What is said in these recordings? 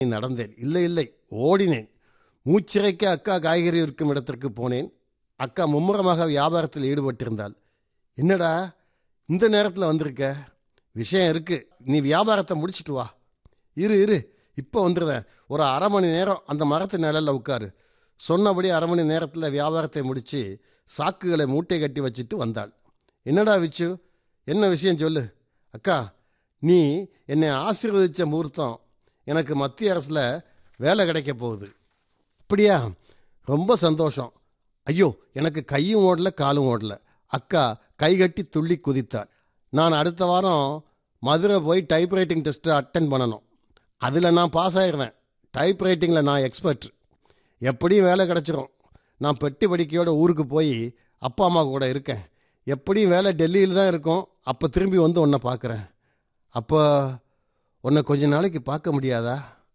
நடந்தேன் இல்லை இல்லை ஓடினேன் மூச்சிறைக்க அக்கா காய்கறி விற்கும் இடத்திற்கு போனேன் அக்கா மும்முரமாக வியாபாரத்தில் ஈடுபட்டிருந்தாள் என்னடா இந்த நேரத்தில் வந்திருக்க விஷயம் இருக்கு நீ வியாபாரத்தை முடிச்சிட்டு வா இரு இரு இப்போ வந்துடுறேன் ஒரு அரை மணி நேரம் அந்த மரத்து நிழல்ல உட்காரு சொன்னபடி அரை மணி நேரத்தில் வியாபாரத்தை முடித்து சாக்குகளை மூட்டை கட்டி வச்சுட்டு வந்தாள் என்னடா விச்சு என்ன விஷயம் சொல்லு அக்கா நீ என்னை ஆசீர்வதித்த முகூர்த்தம் எனக்கு மத்திய அரசில் வேலை கிடைக்க போகுது அப்படியா ரொம்ப சந்தோஷம் ஐயோ எனக்கு கையும் ஓடல காலும் ஓடல அக்கா கைகட்டி துள்ளி குதித்தாள் நான் அடுத்த வாரம் மதுரை போய் டைப்ரைட்டிங் டெஸ்ட்டை அட்டன் பண்ணணும் அதில் நான் பாஸ் ஆயிடுவேன் டைப்ரைட்டிங்கில் நான் எக்ஸ்பர்ட் எப்படியும் வேலை கிடச்சிரும் நான் பெட்டி படிக்கையோட ஊருக்கு போய் அப்பா அம்மா கூட இருக்கேன் எப்படியும் வேலை டெல்லியில் தான் இருக்கும் அப்போ திரும்பி வந்து உன்னை பார்க்குறேன் அப்போ உன்னை கொஞ்ச நாளைக்கு பார்க்க முடியாதா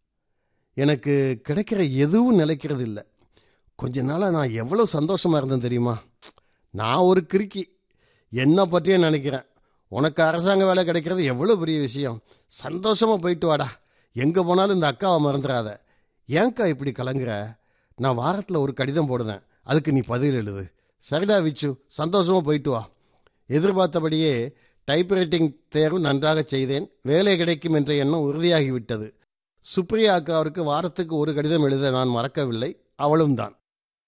எனக்கு கிடைக்கிற எதுவும் நிலைக்கிறது இல்லை கொஞ்ச நாளாக நான் எவ்வளோ சந்தோஷமாக இருந்தேன் தெரியுமா நான் ஒரு கிறுக்கி என்னை பற்றியே நினைக்கிறேன் உனக்கு அரசாங்க வேலை கிடைக்கிறது எவ்வளோ பெரிய விஷயம் சந்தோஷமாக போயிட்டு வாடா எங்கே போனாலும் இந்த அக்காவை மறந்துடாத ஏன்க்கா இப்படி கலங்குற நான் வாரத்தில் ஒரு கடிதம் போடுதேன் அதுக்கு நீ பதில் எழுது சரிடா விச்சு சந்தோஷமாக போயிட்டு வா எதிர்பார்த்தபடியே டைப்ரைட்டிங் தேர்வு நன்றாக செய்தேன் வேலை கிடைக்கும் என்ற எண்ணம் உறுதியாகிவிட்டது சுப்ரியா அக்காவிற்கு வாரத்துக்கு ஒரு கடிதம் எழுத நான் மறக்கவில்லை அவளும் தான்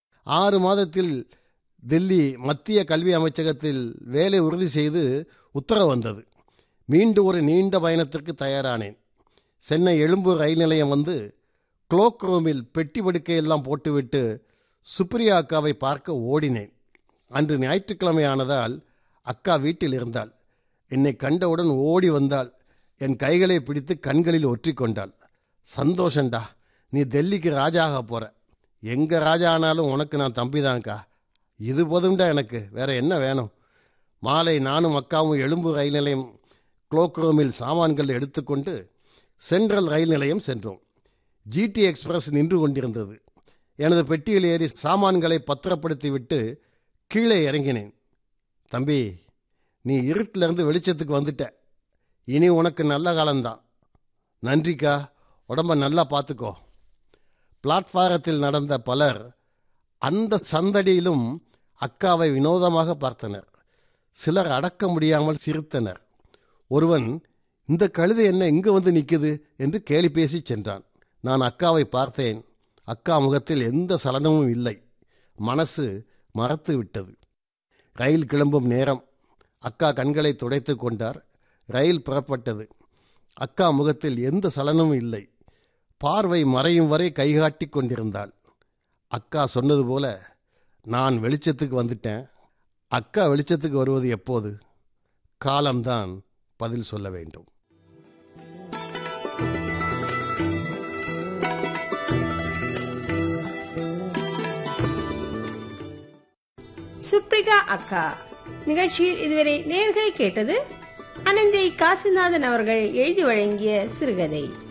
ஆறு மாதத்தில் டெல்லி மத்திய கல்வி அமைச்சகத்தில் வேலை உறுதி செய்து உத்தரவு வந்தது மீண்டும் ஒரு நீண்ட பயணத்திற்கு தயாரானேன் சென்னை எழும்பூர் ரயில் நிலையம் வந்து குளோக் ரூமில் பெட்டி படுக்கையெல்லாம் போட்டுவிட்டு சுப்ரியா அக்காவை பார்க்க ஓடினேன் அன்று ஞாயிற்றுக்கிழமை ஆனதால் அக்கா வீட்டில் இருந்தாள் என்னை கண்டவுடன் ஓடி வந்தாள் என் கைகளை பிடித்து கண்களில் ஒற்றி கொண்டாள் சந்தோஷண்டா நீ டெல்லிக்கு ராஜாக போற எங்க ராஜா ஆனாலும் உனக்கு நான் தம்பிதான்க்கா இது போதும்டா எனக்கு வேற என்ன வேணும் மாலை நானும் அக்காவும் எழும்பு ரயில் நிலையம் குளோக் ரூமில் சாமான்கள் எடுத்துக்கொண்டு சென்ட்ரல் ரயில் நிலையம் சென்றோம் ஜிடி எக்ஸ்பிரஸ் நின்று கொண்டிருந்தது எனது பெட்டியில் ஏறி சாமான்களை பத்திரப்படுத்திவிட்டு கீழே இறங்கினேன் தம்பி நீ இருட்டிலிருந்து வெளிச்சத்துக்கு வந்துட்ட இனி உனக்கு நல்ல காலம்தான் நன்றிக்கா உடம்ப நல்லா பார்த்துக்கோ பிளாட்பாரத்தில் நடந்த பலர் அந்த சந்தடியிலும் அக்காவை வினோதமாக பார்த்தனர் சிலர் அடக்க முடியாமல் சிரித்தனர் ஒருவன் இந்த கழுதை என்ன இங்கு வந்து நிற்குது என்று கேலி பேசி சென்றான் நான் அக்காவை பார்த்தேன் அக்கா முகத்தில் எந்த சலனமும் இல்லை மனசு மறத்து விட்டது ரயில் கிளம்பும் நேரம் அக்கா கண்களை துடைத்து கொண்டார் ரயில் புறப்பட்டது அக்கா முகத்தில் எந்த சலனமும் இல்லை பார்வை மறையும் வரை கைகாட்டி கொண்டிருந்தாள் அக்கா சொன்னது போல நான் வெளிச்சத்துக்கு வந்துட்டேன் அக்கா வெளிச்சத்துக்கு வருவது எப்போது காலம்தான் பதில் சொல்ல வேண்டும் சுப்ரிகா அக்கா நிகழ்ச்சியில் இதுவரை நேர்கள் கேட்டது அனந்தை காசிநாதன் அவர்கள் எழுதி வழங்கிய சிறுகதை